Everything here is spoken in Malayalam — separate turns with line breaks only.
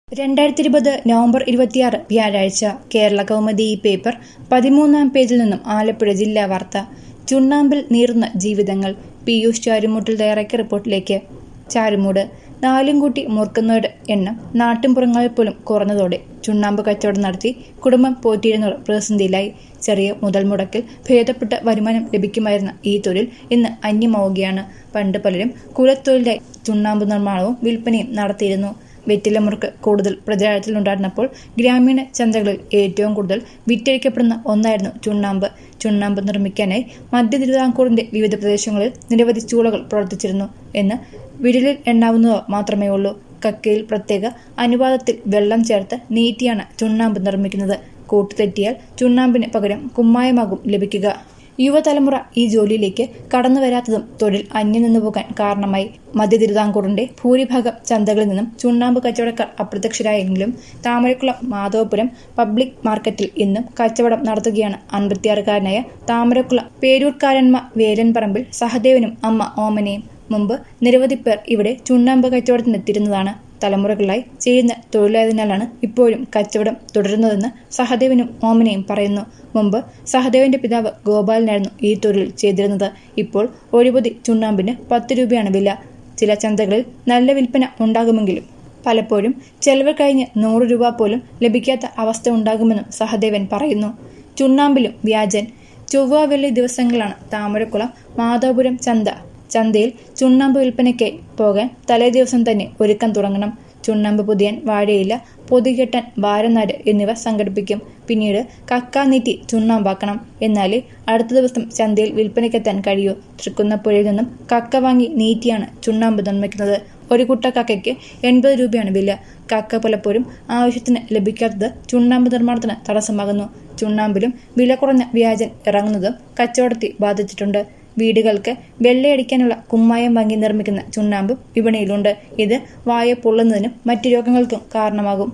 രണ്ടായിരത്തി ഇരുപത് നവംബർ ഇരുപത്തിയാറ് വ്യാഴാഴ്ച കേരള കൗമുദി ഈ പേപ്പർ പതിമൂന്നാം പേജിൽ നിന്നും ആലപ്പുഴ ജില്ലാ വാർത്ത ചുണ്ണാമ്പിൽ നീറുന്ന ജീവിതങ്ങൾ പീയൂഷ് ചാരുമൂട്ടിൽ തയ്യാറാക്കിയ റിപ്പോർട്ടിലേക്ക് ചാരുമൂട് നാലും കൂട്ടി മൂർക്കുന്നവരുടെ എണ്ണം നാട്ടിൻപുറങ്ങളിൽ പോലും കുറഞ്ഞതോടെ ചുണ്ണാമ്പ് കച്ചവടം നടത്തി കുടുംബം പോറ്റിയിരുന്നവർ പ്രതിസന്ധിയിലായി ചെറിയ മുതൽ മുടക്കിൽ ഭേദപ്പെട്ട വരുമാനം ലഭിക്കുമായിരുന്ന ഈ തൊഴിൽ ഇന്ന് അന്യമാവുകയാണ് പണ്ട് പലരും കുലത്തൊഴിലായി ചുണ്ണാമ്പ് നിർമ്മാണവും വിൽപ്പനയും നടത്തിയിരുന്നു വെറ്റിലമുറുക്ക് കൂടുതൽ പ്രചാരത്തിലുണ്ടായിരുന്നപ്പോൾ ഗ്രാമീണ ചന്തകളിൽ ഏറ്റവും കൂടുതൽ വിറ്റഴിക്കപ്പെടുന്ന ഒന്നായിരുന്നു ചുണ്ണാമ്പ് ചുണ്ണാമ്പ് നിർമ്മിക്കാനായി മധ്യ തിരുവിതാംകൂറിന്റെ വിവിധ പ്രദേശങ്ങളിൽ നിരവധി ചൂളകൾ പ്രവർത്തിച്ചിരുന്നു എന്ന് വിരലിൽ എണ്ണാവുന്നവ മാത്രമേ ഉള്ളൂ കക്കയിൽ പ്രത്യേക അനുപാതത്തിൽ വെള്ളം ചേർത്ത് നീറ്റിയാണ് ചുണ്ണാമ്പ് നിർമ്മിക്കുന്നത് കൂട്ടുതെറ്റിയാൽ ചുണ്ണാമ്പിന് പകരം കുമ്മായമാകും ലഭിക്കുക യുവതലമുറ ഈ ജോലിയിലേക്ക് കടന്നു വരാത്തതും തൊഴിൽ അന്യം നിന്നു പോകാൻ കാരണമായി മധ്യ തിരുവിതാംകൂറിന്റെ ഭൂരിഭാഗം ചന്തകളിൽ നിന്നും ചുണ്ണാമ്പ് കച്ചവടക്കാർ അപ്രത്യക്ഷരായെങ്കിലും താമരക്കുളം മാധവപുരം പബ്ലിക് മാർക്കറ്റിൽ ഇന്നും കച്ചവടം നടത്തുകയാണ് അൻപത്തിയാറുകാരനായ താമരക്കുളം പേരൂർക്കാരന്മ വേലൻപറമ്പിൽ സഹദേവനും അമ്മ ഓമനയും മുമ്പ് നിരവധി പേർ ഇവിടെ ചുണ്ണാമ്പ് കച്ചവടത്തിനെത്തിയിരുന്നതാണ് തലമുറകളായി ചെയ്യുന്ന തൊഴിലായതിനാലാണ് ഇപ്പോഴും കച്ചവടം തുടരുന്നതെന്ന് സഹദേവനും ഓമനയും പറയുന്നു മുമ്പ് സഹദേവന്റെ പിതാവ് ഗോപാലനായിരുന്നു ഈ തൊഴിൽ ചെയ്തിരുന്നത് ഇപ്പോൾ ഒരു പൊതി ചുണ്ണാമ്പിന് പത്ത് രൂപയാണ് വില ചില ചന്തകളിൽ നല്ല വിൽപ്പന ഉണ്ടാകുമെങ്കിലും പലപ്പോഴും ചെലവ് കഴിഞ്ഞ് നൂറ് രൂപ പോലും ലഭിക്കാത്ത അവസ്ഥ ഉണ്ടാകുമെന്നും സഹദേവൻ പറയുന്നു ചുണ്ണാമ്പിലും വ്യാജൻ ചൊവ്വ വെള്ളി ദിവസങ്ങളാണ് താമരക്കുളം മാധവപുരം ചന്ത ചന്തയിൽ ചുണ്ണാമ്പ് വിൽപ്പനയ്ക്ക് പോകാൻ തലേ ദിവസം തന്നെ ഒരുക്കം തുടങ്ങണം ചുണ്ണാമ്പ് പുതിയാൻ വാഴയില പൊതികെട്ടാൻ വാരനാര് എന്നിവ സംഘടിപ്പിക്കും പിന്നീട് കക്ക നീറ്റി ചുണ്ണാമ്പാക്കണം എന്നാലേ അടുത്ത ദിവസം ചന്തയിൽ വിൽപ്പനയ്ക്കെത്താൻ കഴിയൂ തൃക്കുന്നപ്പുഴയിൽ നിന്നും കക്ക വാങ്ങി നീറ്റിയാണ് ചുണ്ണാമ്പ് നിർമ്മിക്കുന്നത് ഒരു കുട്ട കക്കയ്ക്ക് എൺപത് രൂപയാണ് വില കക്ക പലപ്പോഴും ആവശ്യത്തിന് ലഭിക്കാത്തത് ചുണ്ണാമ്പ് നിർമ്മാണത്തിന് തടസ്സമാകുന്നു ചുണ്ണാമ്പിലും വില കുറഞ്ഞ വ്യാജൻ ഇറങ്ങുന്നതും കച്ചവടത്തെ ബാധിച്ചിട്ടുണ്ട് വീടുകൾക്ക് വെള്ളയടിക്കാനുള്ള കുമ്മായം വാങ്ങി നിർമ്മിക്കുന്ന ചുണ്ണാമ്പും വിപണിയിലുണ്ട് ഇത് വായ പൊള്ളുന്നതിനും മറ്റു രോഗങ്ങൾക്കും കാരണമാകും